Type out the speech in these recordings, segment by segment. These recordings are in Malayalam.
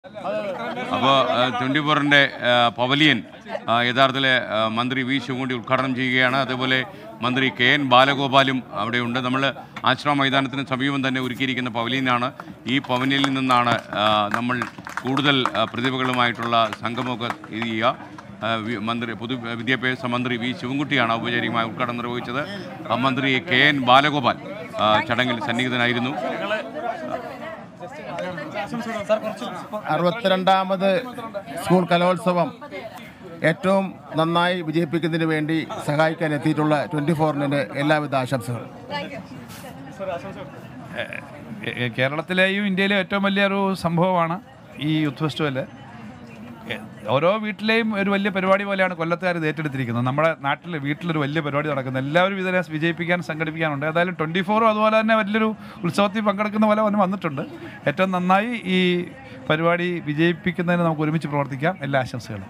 അപ്പോൾ ട്വൻറ്റി ഫോറിൻ്റെ പവലിയൻ ആ, യഥാർത്ഥത്തിൽ ആ, മന്ത്രി വി ശിവൻകുട്ടി ഉദ്ഘാടനം ചെയ്യുകയാണ് അതേപോലെ മന്ത്രി കെ എൻ ബാലഗോപാലും അവിടെയുണ്ട് നമ്മൾ ആശ്രമ മൈതാനത്തിന് സമീപം തന്നെ ഒരുക്കിയിരിക്കുന്ന പവലിയനാണ് ഈ പവലിയനിൽ നിന്നാണ് ആ, നമ്മൾ കൂടുതൽ ആ, പ്രതിഭകളുമായിട്ടുള്ള സംഗമമൊക്കെ ഇത് ചെയ്യുക ആ, വി- മന്ത്രി പൊതു വിദ്യാഭ്യാസ മന്ത്രി വി ശിവൻകുട്ടിയാണ് ഔപചാരികമായി ഉദ്ഘാടനം നിർവഹിച്ചത് ആ, മന്ത്രി കെ എൻ ബാലഗോപാൽ ആ, ചടങ്ങിൽ സന്നിഹിതനായിരുന്നു അറുപത്തിരണ്ടാമത് സ്കൂൾ കലോത്സവം ഏറ്റവും നന്നായി വിജയിപ്പിക്കുന്നതിന് വേണ്ടി സഹായിക്കാൻ എത്തിയിട്ടുള്ള ട്വൻറ്റി ഫോറിന് എല്ലാവിധ ആശംസകളും എ- എ- കേരളത്തിലെയും ഇന്ത്യയിലെയും ഏറ്റവും വലിയൊരു സംഭവമാണ് ഈ യൂത്ത് ഫെസ്റ്റിവല് എ- ഓരോ വീട്ടിലെയും ഒരു വലിയ പരിപാടി പോലെയാണ് കൊല്ലത്തുകാർ ഇത് ഏറ്റെടുത്തിരിക്കുന്നത് നമ്മുടെ നാട്ടിൽ വീട്ടിലൊരു വലിയ പരിപാടി നടക്കുന്നത് എല്ലാവരും ഇതിനെ വിജയിപ്പിക്കാൻ സംഘടിപ്പിക്കാനുണ്ട് ഏതായാലും ട്വൻറ്റി ഫോറും അതുപോലെ തന്നെ വലിയൊരു ഉത്സവത്തിൽ പങ്കെടുക്കുന്ന പോലെ വന്ന് വന്നിട്ടുണ്ട് ഏറ്റവും നന്നായി ഈ പരിപാടി വിജയിപ്പിക്കുന്നതിന് നമുക്ക് ഒരുമിച്ച് പ്രവർത്തിക്കാം എല്ലാ ആശംസകളും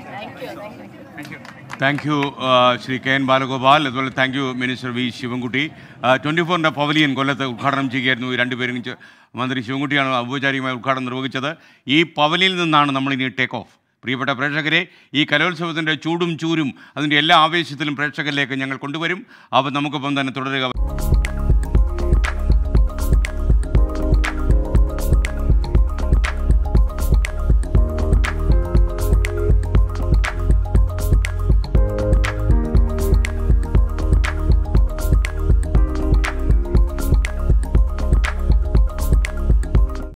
thank you Shri K N Balagopal അതുപോലെ thank you minister V Sivankutty twenty ഫോറിൻ്റെ പവലിയൻ കൊല്ലത്ത് ഉദ്ഘാടനം ചെയ്യുകയായിരുന്നു ഈ രണ്ടുപേരും ചെ- മന്ത്രി ശിവൻകുട്ടിയാണ് ഔപചാരികമായി ഉദ്ഘാടനം നിർവഹിച്ചത് ഈ പവലിയനിൽ നിന്നാണ് നമ്മൾ ഇനി ടേക്ക് ഓഫ് പ്രിയപ്പെട്ട പ്രേക്ഷകരെ ഈ കലോത്സവത്തിൻ്റെ ചൂടും ചൂരും അതിൻ്റെ എല്ലാ ആവേശത്തിലും പ്രേക്ഷകരിലേക്ക് ഞങ്ങൾ കൊണ്ടുവരും അപ്പോൾ നമുക്കൊപ്പം തന്നെ തുടരുക